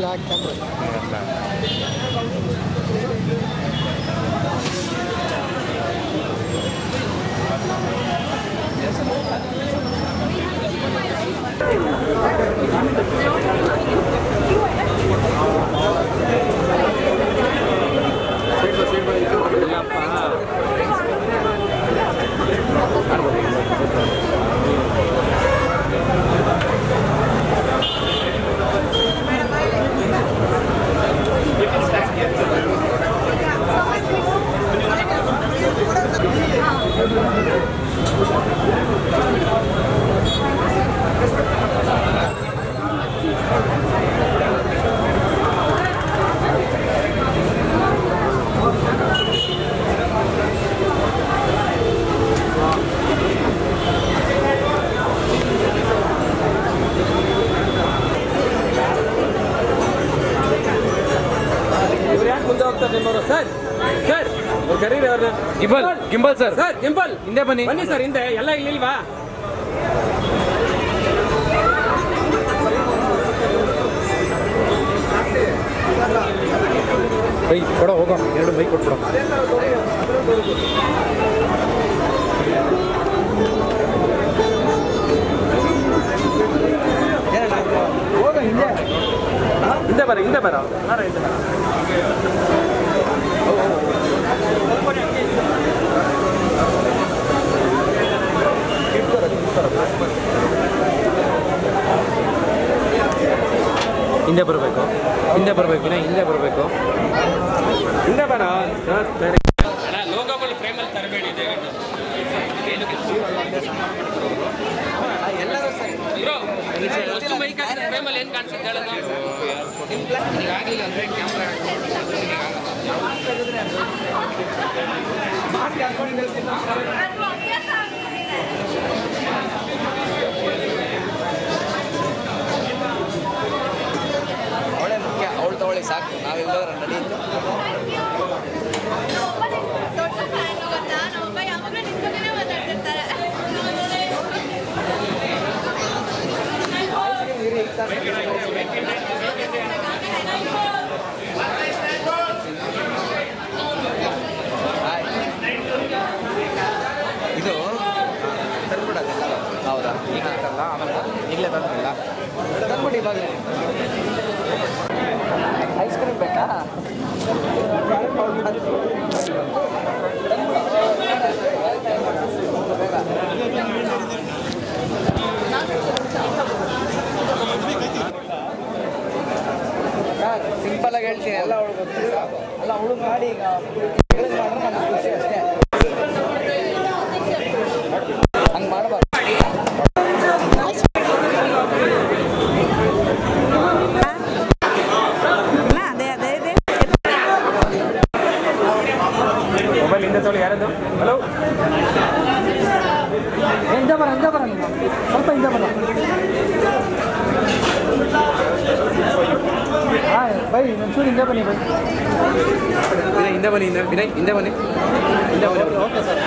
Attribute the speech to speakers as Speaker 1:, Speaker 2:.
Speaker 1: ಇವ್ರು ಯಾಕೆ ಮುಂದೆ ಹೋಗ್ತಾರೆ ನಿಮ್ಮವರು ಸರ್ ಸರ್ ಅವ್ರು ಕರೀರಿ ಅವ್ರನ್ನ
Speaker 2: gimbal gimbal sir
Speaker 1: sir gimbal
Speaker 2: ಹಿಂದೆ ಬನ್ನಿ
Speaker 1: ಬನ್ನಿ ಸರ್ ಹಿಂದೆ ಎಲ್ಲ ಇಲ್ಲಿಲ್ವಾ
Speaker 2: ಬೈ ಕೊಡೋ ಹೋಗೋ ಎರಡು ಬೈ ಕೊಟ್ಬಿಡೋ
Speaker 1: ಹಿಂದೆ ಬರ ಹಿಂದೆ ಬರ ನೋಡ್ರಿ ಹಿಂದೆ ಬರ
Speaker 2: ಹಿಂದೆ ಬರಬೇಕು ಹಿಂದೆ ಬರಬೇಕು ವಿನಯ್ ಹಿಂದೆ ಬರಬೇಕು
Speaker 1: ಹಿಂದೆ ಬರ ಸರ್ ಸರಿ ಲೋಗೋಗಳು ಫ್ರೇಮಲ್ಲಿ ತರಬೇಡಿ ದಯವಿಟ್ಟು ಬ್ರೋ, ಅಷ್ಟು mic ಹಾಕಿದ್ರೆ frame ಅಲ್ಲಿ ಏನ್ ಕಾಣಿಸುತ್ತೆ ಹೇಳೋದು? ಈಗಾಗ್ಲಿಲ್ಲ ಅಂದ್ರೆ camera
Speaker 3: ಅವಳೇ ಮುಖ್ಯ ಅವಳು ತಗೊಳ್ಳಿ ಸಾಕು ನಾವಿಲ್ಲದ್ರೆ ನಡೆಯುತ್ತೆ
Speaker 4: ದೊಡ್ಡ ಫ್ಯಾನ್ ಗೊತ್ತಾ ನಮ್ಮಪ್ಪ ಯಾವಾಗಲೂ ನಿಂತ್ಕೊಂಡೇ ಮಾತಾಡ್ತಿರ್ತಾರೆ
Speaker 3: ಇದು ತಂದ್ಬಿಡೋದಿಲ್ಲ ಹೌದಾ ಈಗ ಅಂತಲ್ಲ ಆಮೇಲೆ ಈಗಲೇ ತಂದ್ಬಿಡಲ್ಲ ತಂದ್ಬಿಡಿ ಇವಾಗ ಐಸ್ ಕ್ರೀಮ್ ಬೇಕಾ ಸಿಂಪಲ್ ಆಗಿ ಹೇಳ್ತೀನಿ ಎಲ್ಲ ಅವಳು ಗೊತ್ತಿಲ್ಲ ಅಲ್ಲ ಅವಳು ಮಾಡಿ ಈಗ ಹೇಳಿದ್ ಮಾಡಿದ್ರೆ ನಮ್ಗೆ ಖುಷಿ ಅಷ್ಟೇ ಹಂಗೆ ಮಾಡಬಾರ್ದು
Speaker 4: ಅದೇ ಅದೇ ಅದೇ
Speaker 1: ಮೊಬೈಲ್ ಹಿಂದೆ ತೊಳಿ ಯಾರದು ಹಲೋ
Speaker 5: ಹಿಂದೆ ಬರ ಹಿಂದೆ ಬರ ನೀನು ಸ್ವಲ್ಪ ಹಿಂದೆ ಬರ ಹಾಂ ಬೈ ಒಂಚೂರು ಹಿಂದೆ ಬನ್ನಿ ಬೈ
Speaker 2: ವಿನಯ್ ಹಿಂದೆ ಬನ್ನಿ ಹಿಂದೆ ವಿನಯ್ ಹಿಂದೆ ಬನ್ನಿ ಹಿಂದೆ ಬನ್ನಿ
Speaker 5: ಓಕೆ ಸರ್